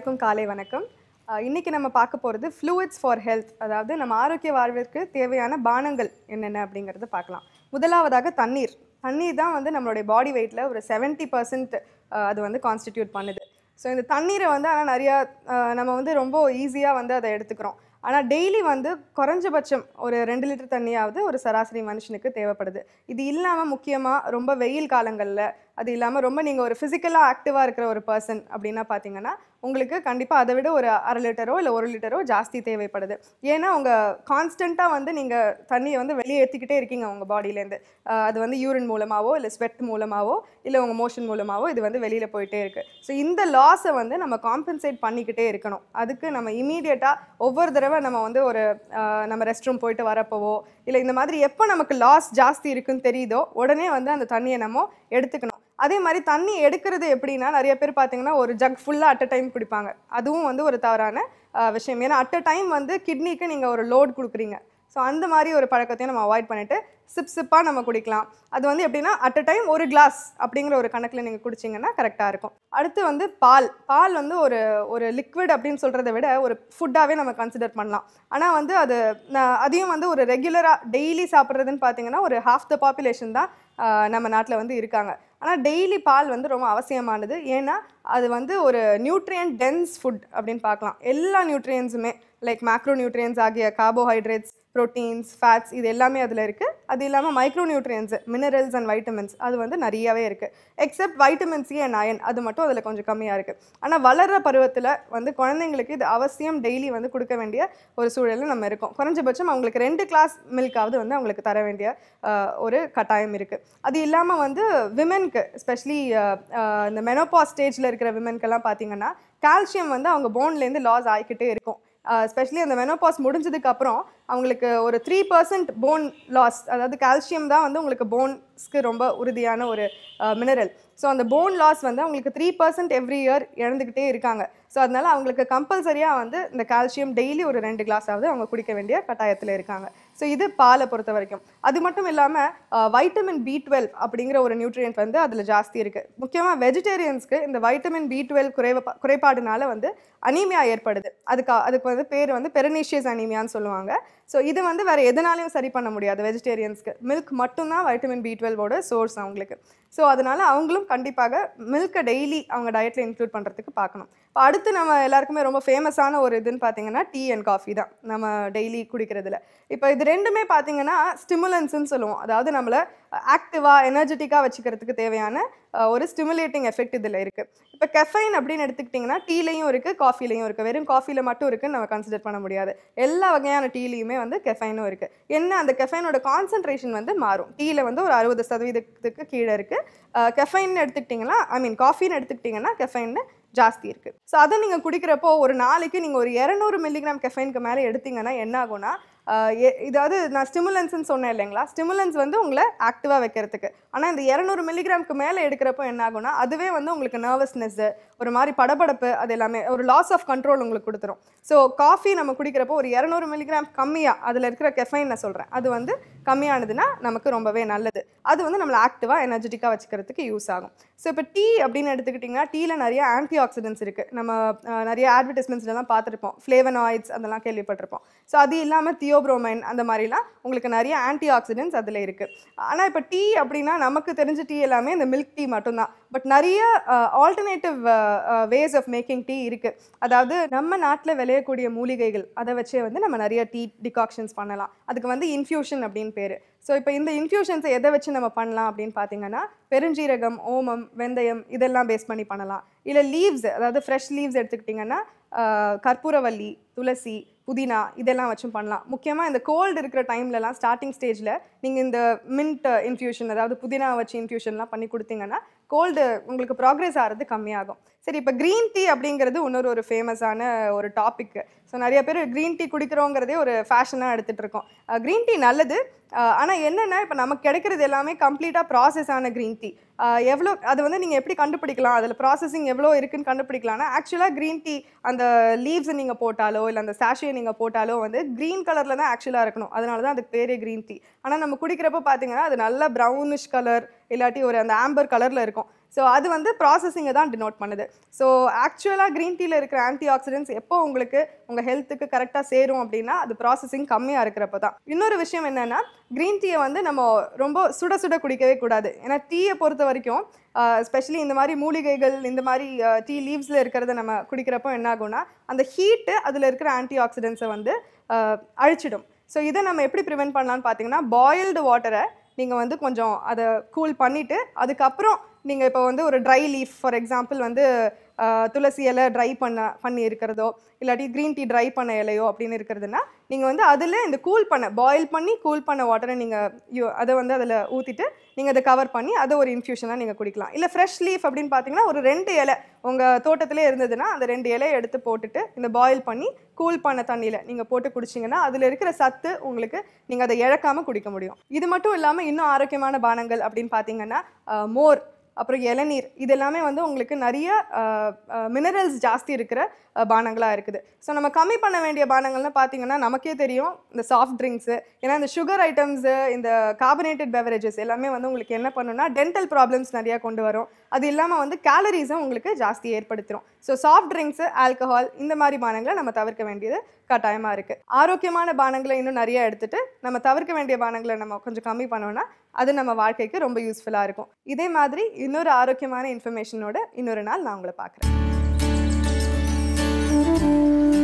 எல்லாருக்கும் காலை வணக்கம் அஹ் இன்னைக்கு நம்ம பார்க்க போகிறது ஃப்ளூயிட்ஸ் ஃபார் ஹெல்த் அதாவது நம்ம ஆரோக்கிய வாழ்விற்கு தேவையான பானங்கள் என்னென்ன அப்படிங்கிறத பார்க்கலாம் முதலாவதாக தண்ணீர் தண்ணீர் தான் வந்து நம்மளுடைய பாடி வெயிட்டில் ஒரு செவன்ட்டி பர்சன்ட் அது வந்து கான்ஸ்டிடியூட் பண்ணுது ஸோ இந்த தண்ணீரை வந்து ஆனால் நிறையா அஹ், நம்ம வந்து ரொம்ப ஈஸியாக வந்து அதை எடுத்துக்கிறோம் ஆனால் டெய்லி வந்து குறைஞ்சபட்சம் ஒரு ரெண்டு லிட்டர் தண்ணியாவது ஒரு சராசரி மனுஷனுக்கு தேவைப்படுது இது இல்லாமல் முக்கியமாக ரொம்ப வெயில் காலங்களில் அது இல்லாமல் ரொம்ப நீங்கள் ஒரு ஃபிசிக்கலாக ஆக்டிவாக இருக்கிற ஒரு பர்சன் அப்படின்னா பார்த்தீங்கன்னா உங்களுக்கு கண்டிப்பாக அதை விட ஒரு அரை லிட்டரோ இல்லை ஒரு லிட்டரோ ஜாஸ்தி தேவைப்படுது ஏன்னா உங்கள் கான்ஸ்டண்ட்டாக வந்து நீங்கள் தண்ணியை வந்து வெளியே ஏற்றிக்கிட்டே இருக்கீங்க உங்கள் பாடியிலேருந்து அது வந்து யூரின் மூலமாவோ இல்லை ஸ்வெட் மூலமாவோ இல்லை உங்கள் மோஷன் மூலமாவோ இது வந்து வெளியில் போயிட்டே இருக்குது ஸோ இந்த லாஸை வந்து நம்ம காம்பன்சேட் பண்ணிக்கிட்டே இருக்கணும் அதுக்கு நம்ம இமீடியட்டாக ஒவ்வொரு தடவை நம்ம வந்து ஒரு ஆஹ், நம்ம ரெஸ்ட் ரூம் போயிட்டு வரப்போவோ இல்லை இந்த மாதிரி எப்போ நமக்கு லாஸ் ஜாஸ்தி இருக்குன்னு தெரியுதோ உடனே வந்து அந்த தண்ணியை நம்ம எடுத்துக்கணும் அதே மாதிரி தண்ணி எடுக்கிறது எப்படின்னா நிறைய பேர் பார்த்தீங்கன்னா ஒரு ஜக் ஃபுல்லாக அட் அ டைம் குடிப்பாங்க அதுவும் வந்து ஒரு தவறான ஆஹ், விஷயம் ஏன்னா அட் அ டைம் வந்து கிட்னிக்கு நீங்கள் ஒரு லோட் கொடுக்குறீங்க ஸோ அந்த மாதிரி ஒரு பழக்கத்தையும் நம்ம அவாய்ட் பண்ணிட்டு சிப் சிப்பாக நம்ம குடிக்கலாம் அது வந்து எப்படின்னா அட் அ டைம் ஒரு கிளாஸ் அப்படிங்கிற ஒரு கணக்கில் நீங்கள் குடிச்சிங்கன்னா கரெக்டாக இருக்கும் அடுத்து வந்து பால் பால் வந்து ஒரு ஒரு லிக்விட் அப்படின்னு சொல்கிறத விட ஒரு ஃபுட்டாகவே நம்ம கன்சிடர் பண்ணலாம் ஆனால் வந்து அது நான் அதையும் வந்து ஒரு ரெகுலராக டெய்லி சாப்பிட்றதுன்னு பார்த்தீங்கன்னா ஒரு ஹாஃப் த பாப்புலேஷன் தான் ஆஹ், நம்ம நாட்டில் வந்து இருக்காங்க ஆனால் டெய்லி பால் வந்து ரொம்ப அவசியமானது ஏன்னா அது வந்து ஒரு நியூட்ரியன்ட் டென்ஸ் ஃபுட் அப்படின்னு பார்க்கலாம் எல்லா நியூட்ரியன்ஸுமே லைக் மேக்ரோ நியூட்ரியன்ஸ் ஆகிய கார்போஹைட்ரேட்ஸ் ப்ரோட்டீன்ஸ் ஃபேட்ஸ் இது எல்லாமே அதில் இருக்குது அது இல்லாமல் micro nutrients minerals and vitamins அது வந்து நிறையவே இருக்குது except vitamin C and iron அது மட்டும் அதில் கொஞ்சம் கம்மியாக இருக்குது ஆனால் வளர்கிற பருவத்தில் வந்து குழந்தைங்களுக்கு இது அவசியம் டெய்லி வந்து கொடுக்க வேண்டிய ஒரு சூழலில் நம்ம இருக்கோம் குறைஞ்சபட்சம் அவங்களுக்கு ரெண்டு கிளாஸ் மில்காவது வந்து அவங்களுக்கு தர வேண்டிய ஆஹ், ஒரு கட்டாயம் இருக்குது அது இல்லாமல் வந்து விமென்க்கு ஸ்பெஷலி இந்த மெனோபாஸ் ஸ்டேஜில் இருக்கிற விமென்க்கெல்லாம் பார்த்தீங்கன்னா கால்சியம் வந்து அவங்க போன்லேருந்து லாஸ் ஆகிக்கிட்டே இருக்கும் ஸ்பெஷலி அந்த மெனோபாஸ் முடிஞ்சதுக்கு அப்புறம் அவங்களுக்கு ஒரு த்ரீ பர்சன்ட் போன் லாஸ் அதாவது கால்சியம் தான் வந்து உங்களுக்கு போன்ஸ்க்கு ரொம்ப உறுதியான ஒரு மினரல் ஸோ அந்த போன் லாஸ் வந்து அவங்களுக்கு த்ரீ பர்சன்ட் எவ்ரி இயர் இழந்துக்கிட்டே இருக்காங்க ஸோ அதனால அவங்களுக்கு கம்பல்சரியாக வந்து இந்த கால்சியம் டெய்லி ஒரு ரெண்டு கிளாஸாவது அவங்க குடிக்க வேண்டிய கட்டாயத்தில் இருக்காங்க ஸோ இது பாலை பொறுத்த வரைக்கும் அது மட்டும் இல்லாமல் வைட்டமின் பி டுவெல் அப்படிங்கிற ஒரு நியூட்ரியன்ட் வந்து அதில் ஜாஸ்தி இருக்குது முக்கியமாக வெஜிடேரியன்ஸ்க்கு இந்த வைட்டமின் பி டுவெல் குறைவ குறைபாடுனால வந்து அனீமியா ஏற்படுது அதுக்கு அதுக்கு வந்து பேர் வந்து பெரனீஷியஸ் அனீமியான்னு சொல்லுவாங்க ஸோ இது வந்து வேறு எதனாலையும் சரி பண்ண முடியாது வெஜிடேரியன்ஸ்க்கு மில்க் மட்டும்தான் வைட்டமின் பி டுவெல்வோட சோர்ஸ் அவங்களுக்கு ஸோ அதனால் அவங்களும் கண்டிப்பாக மில்கை டெய்லி அவங்க டயட்டில் இன்க்ளூட் பண்ணுறதுக்கு பார்க்கணும் இப்போ அடுத்து நம்ம எல்லாருக்குமே ரொம்ப ஃபேமஸான ஒரு இதுன்னு பார்த்தீங்கன்னா டீ அண்ட் காஃபி தான் நம்ம டெய்லி குடிக்கிறதுல இப்போ இது ரெண்டுமே பார்த்தீங்கன்னா ஸ்டிமுலன்ஸ்னு சொல்லுவோம் அதாவது நம்மளை ஆக்டிவாக எனர்ஜெட்டிக்காக வச்சுக்கிறதுக்கு தேவையான அஹ், ஒரு ஸ்டிமுலேட்டிங் எஃபெக்ட் இதில் இருக்குது இப்போ கெஃபைன் அப்படின்னு எடுத்துக்கிட்டிங்கன்னா டீலையும் இருக்குது காஃபிலையும் இருக்குது வெறும் காஃபியில் மட்டும் இருக்குன்னு நம்ம கன்சிடர் பண்ண முடியாது எல்லா வகையான டீலையுமே வந்து கெஃபைனும் இருக்குது என்ன அந்த கெஃபைனோட கான்சன்ட்ரேஷன் வந்து மாறும் டீயில் வந்து ஒரு அறுபது சதவீதத்துக்கு கீழே இருக்குது கெஃபைன் எடுத்துக்கிட்டிங்கன்னா ஐ மீன் காஃபின்னு எடுத்துக்கிட்டிங்கன்னா கெஃபைன் ஜாஸ்தி இருக்குது ஸோ அதை நீங்கள் குடிக்கிறப்போ ஒரு நாளைக்கு நீங்கள் ஒரு இரநூறு மில்லிகிராம் கெஃபைனுக்கு மேலே எடுத்தீங்கன்னா என்ன ஆகும்னா ஆஹ் எ- இதாவது நான் ஸ்டிமுலன்ஸ்னு சொன்னேன் இல்லைங்களா ஸ்டிமுலன்ஸ் வந்து உங்களை ஆக்டிவாக வைக்கிறதுக்கு ஆனால் இந்த இரநூறு மில்லிகிராம்க்கு மேலே எடுக்கிறப்போ என்ன ஆகும்னா அதுவே வந்து உங்களுக்கு நர்வஸ்னஸ்ஸு ஒரு மாதிரி படபடப்பு அது எல்லாமே ஒரு லாஸ் ஆஃப் கண்ட்ரோல் உங்களுக்கு கொடுத்துரும் ஸோ காஃபி நம்ம குடிக்கிறப்போ ஒரு இரநூறு மில்லிகிராம் கம்மியாக அதில் இருக்கிற கெஃபைன் நான் சொல்கிறேன் அது வந்து கம்மியானதுன்னா நமக்கு ரொம்பவே நல்லது அது வந்து நம்மளை ஆக்டிவாக எனர்ஜெட்டிக்காக வச்சுக்கிறதுக்கு யூஸ் ஆகும் ஸோ இப்போ டீ அப்படின்னு எடுத்துக்கிட்டிங்கன்னா டீயில் நிறைய ஆன்டி ஆக்சிடென்ட்ஸ் இருக்குது நம்ம அஹ், நிறைய அட்வர்டைஸ்மெண்ட்ஸ்லாம் பார்த்துருப்போம் ஃப்ளேவனாய்ட்ஸ் அதெல்லாம் கேள்விப்பட்டிருப்போம் ஸோ அது இல்லாமல் தியோப்ரோமைன் அந்த மாதிரிலாம் உங்களுக்கு நிறைய ஆன்டி ஆக்சிடென்ட்ஸ் அதில் இருக்குது ஆனால் இப்போ டீ அப்படின்னா நமக்கு தெரிஞ்ச டீ எல்லாமே இந்த மில்க் டீ மட்டும்தான் பட் நிறைய alternative ways of making tea இருக்குது அதாவது நம்ம நாட்டில் விளையக்கூடிய மூலிகைகள் அதை வச்சே வந்து நம்ம நிறைய டீ டிகாக்ஷன்ஸ் பண்ணலாம் அதுக்கு வந்து இன்ஃப்யூஷன் அப்படின்னு பேர் ஸோ இப்போ இந்த இன்ஃப்யூஷன்ஸை எதை வச்சு நம்ம பண்ணலாம் அப்படின்னு பார்த்தீங்கன்னா பெருஞ்சீரகம் ஓமம் வெந்தயம் இதெல்லாம் பேஸ் பண்ணி பண்ணலாம் இல்லை லீவ்ஸ் அதாவது ஃப்ரெஷ் லீவ்ஸ் எடுத்துக்கிட்டிங்கன்னா ஆஹ், கற்பூரவல்லி துளசி புதினா இதெல்லாம் வச்சும் பண்ணலாம் முக்கியமாக இந்த கோல்டு இருக்கிற டைம்லலாம் ஸ்டார்டிங் ஸ்டேஜில் நீங்கள் இந்த மின்ட் இன்ஃப்யூஷன் அதாவது புதினா வச்சு இன்ஃப்யூஷன்லாம் பண்ணி கொடுத்தீங்கன்னா கோல்டு உங்களுக்கு ப்ராக்ரஸ் ஆகிறது கம்மியாகும் சரி இப்போ க்ரீன் டீ அப்படிங்கிறது இன்னொரு ஒரு ஃபேமஸான ஒரு டாபிக் ஸோ நிறைய பேர் க்ரீன் டீ குடிக்கிறோங்கிறதே ஒரு ஃபேஷனாக எடுத்துகிட்டு இருக்கோம் க்ரீன் டீ நல்லது ஆனால் என்னென்னா இப்போ நமக்கு கிடைக்கிறது எல்லாமே கம்ப்ளீட்டாக ப்ராசஸ் ஆன க்ரீன் டீ எவ்வளோ அது வந்து நீங்கள் எப்படி கண்டுபிடிக்கலாம் அதில் ப்ராசஸிங் எவ்வளோ இருக்குன்னு கண்டுபிடிக்கலாம்னா ஆக்சுவலாக க்ரீன் டீ அந்த லீவ்ஸை நீங்கள் போட்டாலோ இல்லை அந்த சாஷியை நீங்கள் போட்டாலோ வந்து க்ரீன் கலரில் தான் ஆக்சுவலாக இருக்கணும் அதனால தான் அதுக்கு பேரே க்ரீன் டீ ஆனால் நம்ம குடிக்கிறப்ப பார்த்தீங்கன்னா அது நல்ல ப்ரௌனிஷ் கலர் இல்லாட்டி ஒரு அந்த ஆம்பர் கலரில் இருக்கும் ஸோ அது வந்து ப்ராசஸிங்கை தான் டினோட் பண்ணுது ஸோ ஆக்சுவலாக க்ரீன் டீயில் இருக்கிற ஆன்டி ஆக்சிடென்ட்ஸ் எப்போ உங்களுக்கு உங்கள் ஹெல்த்துக்கு கரெக்டாக சேரும் அப்படின்னா அது ப்ராசஸிங் கம்மியாக இருக்கிறப்ப தான் இன்னொரு விஷயம் என்னென்னா க்ரீன் டீயை வந்து நம்ம ரொம்ப சுட சுட குடிக்கவே கூடாது ஏன்னா டீயை பொறுத்த வரைக்கும் ஸ்பெஷலி இந்த மாதிரி மூலிகைகள் இந்த மாதிரி டீ லீவ்ஸில் இருக்கிறத நம்ம குடிக்கிறப்போ என்ன ஆகும்னா அந்த ஹீட்டு அதில் இருக்கிற ஆன்டி ஆக்சிடென்ட்ஸை வந்து அஹ், அழிச்சிடும் ஸோ இதை நம்ம எப்படி ப்ரிவென்ட் பண்ணலாம்னு பார்த்தீங்கன்னா பாயில்டு வாட்டரை நீங்கள் வந்து கொஞ்சம் அதை கூல் பண்ணிவிட்டு அதுக்கப்புறம் நீங்கள் இப்போ வந்து ஒரு ட்ரை லீஃப் ஃபார் எக்ஸாம்பிள் வந்து ஆஹ், துளசி இலை ட்ரை பண்ண பண்ணி இருக்கிறதோ இல்லாட்டி க்ரீன் டீ ட்ரை பண்ண இலையோ அப்படின்னு இருக்கிறதுனா நீங்கள் வந்து அதில் இந்த கூல் பண்ண பாயில் பண்ணி கூல் பண்ண வாட்டரை நீங்கள் அதை வந்து அதில் ஊற்றிட்டு நீங்கள் அதை கவர் பண்ணி அதை ஒரு இன்ஃப்யூஷனாக நீங்கள் குடிக்கலாம் இல்லை ஃப்ரெஷ் லீஃப் அப்படின்னு பார்த்தீங்கன்னா ஒரு ரெண்டு இலை உங்கள் தோட்டத்திலே இருந்ததுன்னா அந்த ரெண்டு இலையை எடுத்து போட்டுட்டு இந்த பாயில் பண்ணி கூல் பண்ண தண்ணியில் நீங்கள் போட்டு குடிச்சிங்கன்னா அதில் இருக்கிற சத்து உங்களுக்கு நீங்கள் அதை இழக்காமல் குடிக்க முடியும் இது மட்டும் இல்லாமல் இன்னும் ஆரோக்கியமான பானங்கள் அப்படின்னு பார்த்தீங்கன்னா ஆஹ், மோர் அப்புறம் இளநீர் இது எல்லாமே வந்து உங்களுக்கு நிறைய மினரல்ஸ் ஜாஸ்தி இருக்கிற பானங்களாக இருக்குது ஸோ நம்ம கம்மி பண்ண வேண்டிய பானங்கள்னு பார்த்தீங்கன்னா நமக்கே தெரியும் இந்த சாஃப்ட் ட்ரிங்க்ஸு ஏன்னா இந்த சுகர் ஐட்டம்ஸு இந்த கார்பனேட்டட் பெவரேஜஸ் எல்லாமே வந்து உங்களுக்கு என்ன பண்ணுன்னா டென்டல் ப்ராப்ளம்ஸ் நிறையா கொண்டு வரும் அது இல்லாமல் வந்து கேலரிஸும் உங்களுக்கு ஜாஸ்தி ஏற்படுத்திடும் ஸோ சாஃப்ட் ட்ரிங்க்ஸு ஆல்கஹால் இந்த மாதிரி பானங்களை நம்ம தவிர்க்க வேண்டியது கட்டாயமாக இருக்குது ஆரோக்கியமான பானங்களை இன்னும் நிறைய எடுத்துட்டு நம்ம தவிர்க்க வேண்டிய பானங்களை நம்ம கொஞ்சம் கம்மி பண்ணோம்னா அது நம்ம வாழ்க்கைக்கு ரொம்ப யூஸ்ஃபுல்லாக இருக்கும் இதே மாதிரி இன்னொரு ஆரோக்கியமான இன்ஃபர்மேஷனோட இன்னொரு நாள் நான் உங்களை பார்க்குறேன்